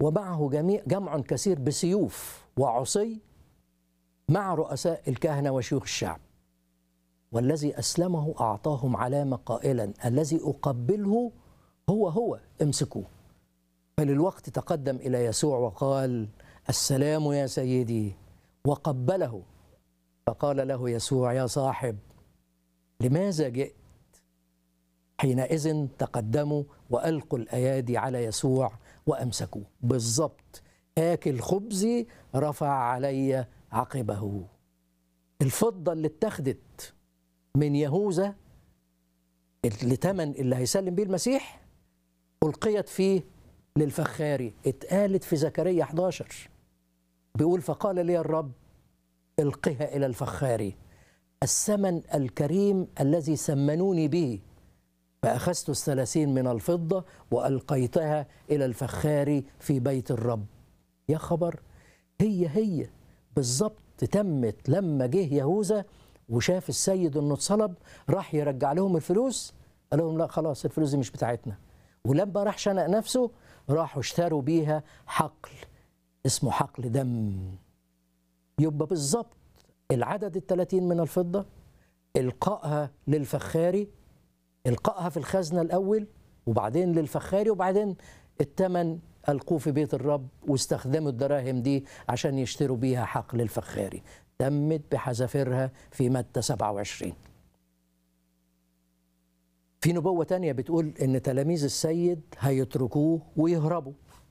ومعه جميع جمع كثير بسيوف وعصي مع رؤساء الكهنة وشيوخ الشعب والذي أسلمه أعطاهم علامة قائلا الذي أقبله هو هو امسكوه فللوقت تقدم إلى يسوع وقال السلام يا سيدي وقبله فقال له يسوع يا صاحب لماذا جئت حينئذ تقدموا وألقوا الأيادي على يسوع وأمسكوه بالضبط آكل خبزي رفع علي عقبه الفضة اللي اتخذت من يهوذا اللي تمن اللي هيسلم بيه المسيح ألقيت فيه للفخاري اتقالت في زكريا 11 بيقول فقال لي الرب القها إلى الفخاري الثمن الكريم الذي سمنوني به فأخذت الثلاثين من الفضة وألقيتها إلى الفخاري في بيت الرب يا خبر هي هي بالظبط تمت لما جه يهوذا وشاف السيد انه اتصلب راح يرجع لهم الفلوس قال لهم لا خلاص الفلوس دي مش بتاعتنا ولما راح شنق نفسه راحوا اشتروا بيها حقل اسمه حقل دم يبقى بالظبط العدد الثلاثين من الفضة إلقائها للفخاري إلقائها في الخزنة الأول وبعدين للفخاري وبعدين الثمن ألقوه في بيت الرب واستخدموا الدراهم دي عشان يشتروا بيها حقل الفخاري تمت بحذافيرها في متى 27 في نبوة تانية بتقول إن تلاميذ السيد هيتركوه ويهربوا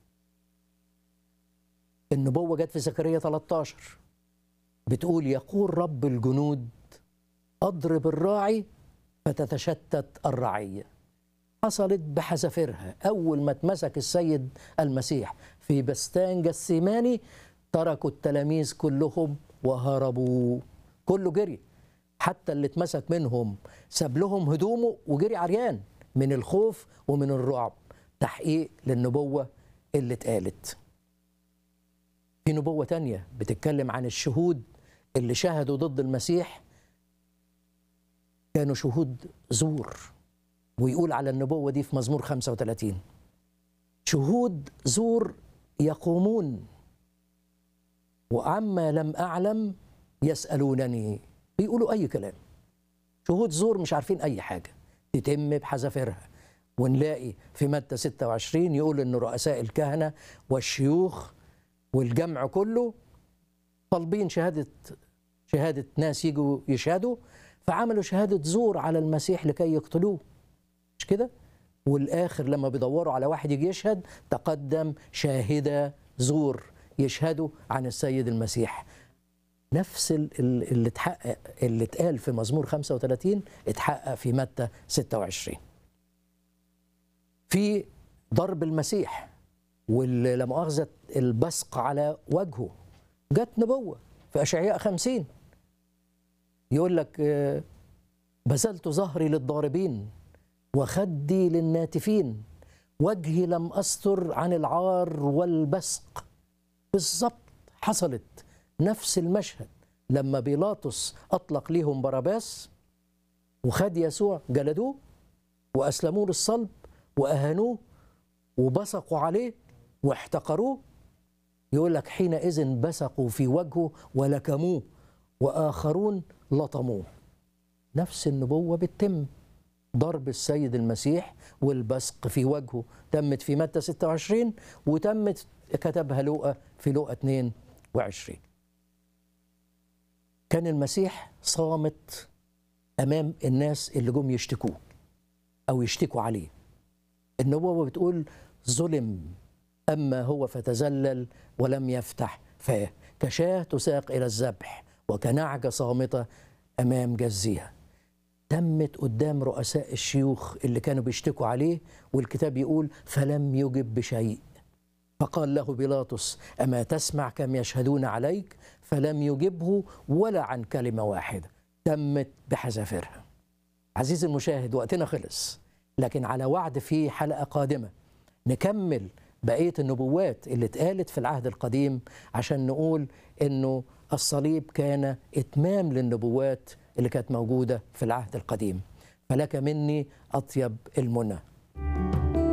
النبوة جت في زكريا 13 بتقول يقول رب الجنود أضرب الراعي فتتشتت الرعية حصلت بحذافيرها أول ما اتمسك السيد المسيح في بستان جسيماني تركوا التلاميذ كلهم وهربوا كله جري حتى اللي اتمسك منهم ساب لهم هدومه وجري عريان من الخوف ومن الرعب تحقيق للنبوة اللي اتقالت في نبوة تانية بتتكلم عن الشهود اللي شهدوا ضد المسيح كانوا شهود زور ويقول على النبوة دي في مزمور 35 شهود زور يقومون وعما لم أعلم يسألونني بيقولوا أي كلام شهود زور مش عارفين أي حاجة تتم بحذافيرها ونلاقي في متى 26 يقول إن رؤساء الكهنة والشيوخ والجمع كله طالبين شهادة شهادة ناس يجوا يشهدوا فعملوا شهادة زور على المسيح لكي يقتلوه مش كده؟ والآخر لما بيدوروا على واحد يجي يشهد تقدم شاهدة زور يشهدوا عن السيد المسيح نفس اللي اتحقق اللي اتقال في مزمور 35 اتحقق في متى 26 في ضرب المسيح واللا مؤاخذة البصق على وجهه جت نبوة في أشعياء 50 يقول لك بذلت ظهري للضاربين وخدي للناتفين وجهي لم أستر عن العار والبصق بالظبط حصلت نفس المشهد لما بيلاطس أطلق ليهم باراباس وخد يسوع جلدوه وأسلموه للصلب وأهانوه وبصقوا عليه واحتقروه يقول لك حينئذ بصقوا في وجهه ولكموه وآخرون لطموه نفس النبوة بتتم ضرب السيد المسيح والبصق في وجهه تمت في متى 26 وتمت كتبها لوقا في لوقا 22 كان المسيح صامت امام الناس اللي جم يشتكوه او يشتكوا عليه النبوه بتقول ظلم اما هو فتذلل ولم يفتح فاه كشاه تساق الى الذبح وكنعجه صامته امام جزيها تمت قدام رؤساء الشيوخ اللي كانوا بيشتكوا عليه والكتاب يقول فلم يجب بشيء فقال له بيلاطس أما تسمع كم يشهدون عليك فلم يجبه ولا عن كلمة واحدة تمت بحذافيرها عزيزي المشاهد وقتنا خلص لكن على وعد في حلقة قادمة نكمل بقية النبوات اللي اتقالت في العهد القديم عشان نقول انه الصليب كان اتمام للنبوات اللي كانت موجودة في العهد القديم فلك مني أطيب المنى